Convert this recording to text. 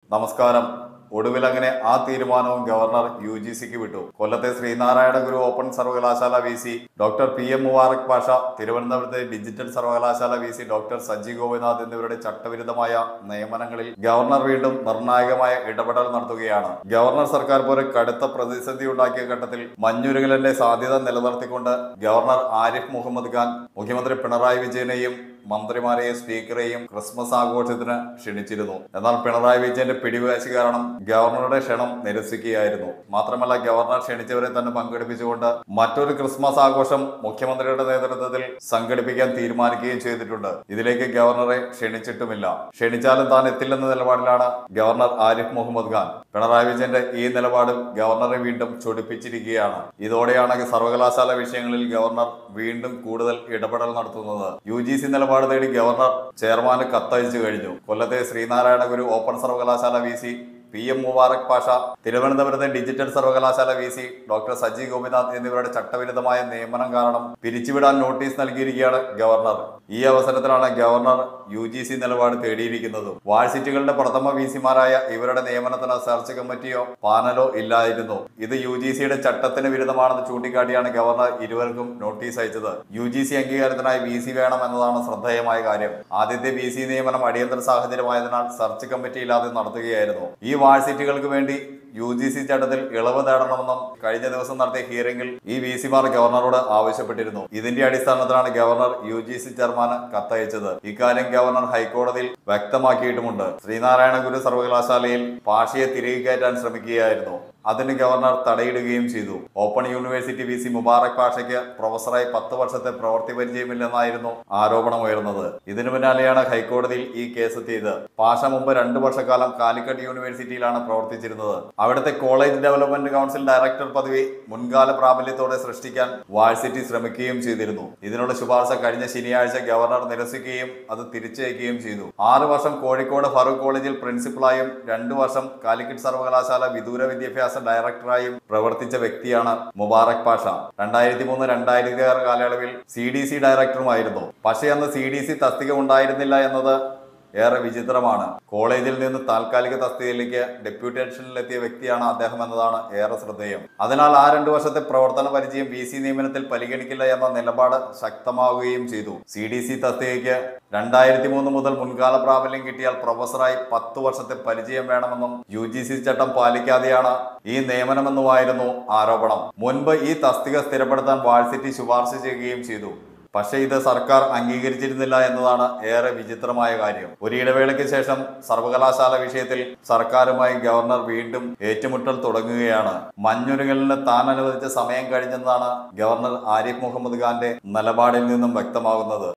നമസ്കാരം ഒടുവിൽ അങ്ങനെ ആ തീരുമാനവും ഗവർണർ യു ജി സിക്ക് വിട്ടു കൊല്ലത്തെ ശ്രീനാരായണ ഗുരു ഓപ്പൺ സർവകലാശാല V C doctor P M Mubarak Pasha തിരുവനന്തപുരത്തെ ഡിജിറ്റൽ സർവകലാശാല V C doctor Saji Gopinath എന്നിവരുടെ ചട്ടവിരുദ്ധമായ നിയമനങ്ങളിൽ ഗവർണർ വീണ്ടും നിർണായകമായ ഇടപെടൽ നടത്തുകയാണ് ഗവർണർ സർക്കാർ പോലെ കടുത്ത പ്രതിസന്ധി ഉണ്ടാക്കിയ ഘട്ടത്തിൽ മഞ്ഞുരുകലിന്റെ സാധ്യത നിലനിർത്തിക്കൊണ്ട് ഗവർണർ ആരിഫ് മുഹമ്മദ് ഖാൻ മുഖ്യമന്ത്രി പിണറായി വിജയനെയും മന്ത്രിമാരെയും സ്പീക്കറെയും ക്രിസ്മസ് ആഘോഷത്തിന് ക്ഷണിച്ചിരുന്നു എന്നാൽ പിണറായി വിജയന്റെ പിടിവാശി കാരണം ഗവർണറുടെ ക്ഷണം നിരസിക്കുകയായിരുന്നു മാത്രമല്ല ഗവർണർ ക്ഷണിച്ചവരെ തന്നെ പങ്കെടുപ്പിച്ചുകൊണ്ട് മറ്റൊരു ക്രിസ്മസ് ആഘോഷം മുഖ്യമന്ത്രിയുടെ നേതൃത്വത്തിൽ സംഘടിപ്പിക്കാൻ തീരുമാനിക്കുകയും ചെയ്തിട്ടുണ്ട് ഇതിലേക്ക് ഗവർണറെ ക്ഷണിച്ചിട്ടുമില്ല ക്ഷണിച്ചാലും താൻ എത്തില്ലെന്ന നിലപാടിലാണ് ഗവർണർ ആരിഫ് മുഹമ്മദ് ഖാൻ പിണറായി വിജയന്റെ ഈ നിലപാട് ഗവർണറെ വീണ്ടും ചൊടിപ്പിച്ചിരിക്കുകയാണ് ഇതോടെയാണ് സർവകലാശാല വിഷയങ്ങളിൽ ഗവർണർ വീണ്ടും കൂടുതൽ ഇടപെടൽ നടത്തുന്നത് യു ജി സി നിലപാട് തേടി ഗവർണർ ചെയർമാന് കത്തയച്ചു കഴിഞ്ഞു കൊല്ലത്തെ ശ്രീനാരായണ ഗുരു ഓപ്പൺ സർവകലാശാല V C P M Mubarak Pasha തിരുവനന്തപുരത്തെ ഡിജിറ്റൽ സർവകലാശാല V C doctor Saji Gopinath എന്നിവരുടെ ചട്ടവിരുദ്ധമായ നിയമനം കാരണം പിരിച്ചുവിടാൻ നോട്ടീസ് നൽകിയിരിക്കുകയാണ് ഗവർണർ ഈ അവസരത്തിലാണ് ഗവർണർ യു ജി സി നിലപാട് തേടിയിരിക്കുന്നത് വാഴ്സിറ്റികളുടെ പ്രഥമ വി സിമാരായ ഇവരുടെ നിയമനത്തിന് സെർച്ച് കമ്മിറ്റിയോ പാനലോ ഇല്ലായിരുന്നു ഇത് യു ജി സിയുടെ ചട്ടത്തിന് വിരുദ്ധമാണെന്ന് ചൂണ്ടിക്കാട്ടിയാണ് ഗവർണർ ഇരുവർക്കും നോട്ടീസ് അയച്ചത് യു ജി സി അംഗീകാരത്തിനായി വി സി വേണം എന്നതാണ് ശ്രദ്ധേയമായ കാര്യം ആദ്യത്തെ വി സി നിയമനം അടിയന്തര സാഹചര്യമായതിനാൽ സെർച്ച് കമ്മിറ്റി ഇല്ലാതെ നടത്തുകയായിരുന്നു ഈ വാഴ്സിറ്റികൾക്ക് വേണ്ടി യു ജി സി ചട്ടത്തിൽ ഇളവ് നേടണമെന്നും കഴിഞ്ഞ ദിവസം നടത്തിയ ഹിയറിംഗിൽ ഈ വി സിമാർ ഗവർണറോട് ആവശ്യപ്പെട്ടിരുന്നു ഇതിന്റെ അടിസ്ഥാനത്തിലാണ് ഗവർണർ യു ജി സി ചെയർമാന് കത്തയച്ചത് ഇക്കാര്യം ഗവർണർ ഹൈക്കോടതിയിൽ വ്യക്തമാക്കിയിട്ടുമുണ്ട് ശ്രീനാരായണ ഗുരു സർവകലാശാലയിൽ പാഷയെ തിരികെ കയറ്റാൻ ശ്രമിക്കുകയായിരുന്നു അതിന് ഗവർണർ തടയിടുകയും ചെയ്തു open university V C Mubarak പാഷയ്ക്ക് പ്രൊഫസറായി പത്ത് വർഷത്തെ പ്രവൃത്തി പരിചയമില്ലെന്നായിരുന്നു ആരോപണം ഉയർന്നത് ഇതിനു പിന്നാലെയാണ് ഹൈക്കോടതിയിൽ ഈ കേസ് എത്തിയത് പാഷ മുമ്പ് രണ്ടു വർഷക്കാലം കാലിക്കറ്റ് യൂണിവേഴ്സിറ്റിയിലാണ് പ്രവർത്തിച്ചിരുന്നത് അവിടുത്തെ കോളേജ് ഡെവലപ്മെന്റ് കൗൺസിൽ ഡയറക്ടർ പദവി മുൻകാല പ്രാബല്യത്തോടെ സൃഷ്ടിക്കാൻ വാഴ്സിറ്റി ശ്രമിക്കുകയും ചെയ്തിരുന്നു ഇതിനുള്ള ശുപാർശ കഴിഞ്ഞ ശനിയാഴ്ച ഗവർണർ നിരസിക്കുകയും അത് തിരിച്ചയക്കുകയും ചെയ്തു ആറു വർഷം കോഴിക്കോട് ഫറൂഖ് കോളേജിൽ പ്രിൻസിപ്പളായും രണ്ടു വർഷം കാലിക്കറ്റ് സർവകലാശാല വിദൂര വിദ്യാഭ്യാസ ഡയറക്ടറായും പ്രവർത്തിച്ച വ്യക്തിയാണ് മുബാറക് പാഷ രണ്ടായിരത്തി മൂന്ന് രണ്ടായിരത്തി ആറ് കാലയളവിൽ സി ഡി സി ഡയറക്ടറുമായിരുന്നു പക്ഷേ അന്ന് സി ഡി സി തസ്തിക ഉണ്ടായിരുന്നില്ല എന്നത് ഏറെ വിചിത്രമാണ് കോളേജിൽ നിന്ന് താൽക്കാലിക തസ്തികയിലേക്ക് ഡെപ്യൂട്ടേഷനിലെത്തിയ വ്യക്തിയാണ് അദ്ദേഹം എന്നതാണ് ഏറെ ശ്രദ്ധേയം അതിനാൽ ആ രണ്ടു വർഷത്തെ പ്രവർത്തന പരിചയം വി സി നിയമനത്തിൽ പരിഗണിക്കില്ല എന്ന നിലപാട് ശക്തമാവുകയും ചെയ്തു സി ഡി സി തസ്തികയ്ക്ക് രണ്ടായിരത്തി മൂന്ന് മുതൽ മുൻകാല പ്രാബല്യം കിട്ടിയാൽ പ്രൊഫസറായി പത്ത് വർഷത്തെ പരിചയം വേണമെന്നും യു ജി സി ചട്ടം പാലിക്കാതെയാണ് ഈ നിയമനമെന്നുമായിരുന്നു ആരോപണം മുൻപ് ഈ തസ്തിക സ്ഥിരപ്പെടുത്താൻ വാഴ്സിറ്റി ശുപാർശ ചെയ്യുകയും ചെയ്തു പക്ഷേ ഇത് സർക്കാർ അംഗീകരിച്ചിരുന്നില്ല എന്നതാണ് ഏറെ വിചിത്രമായ കാര്യം ഒരു ഇടവേളയ്ക്ക് ശേഷം സർവകലാശാല വിഷയത്തിൽ സർക്കാരുമായി ഗവർണർ വീണ്ടും ഏറ്റുമുട്ടൽ തുടങ്ങുകയാണ് മഞ്ഞുരുകലിന് താൻ അനുവദിച്ച സമയം കഴിഞ്ഞെന്നാണ് ഗവർണർ ആരിഫ് മുഹമ്മദ് ഖാന്റെ നിലപാടിൽ നിന്നും വ്യക്തമാകുന്നത്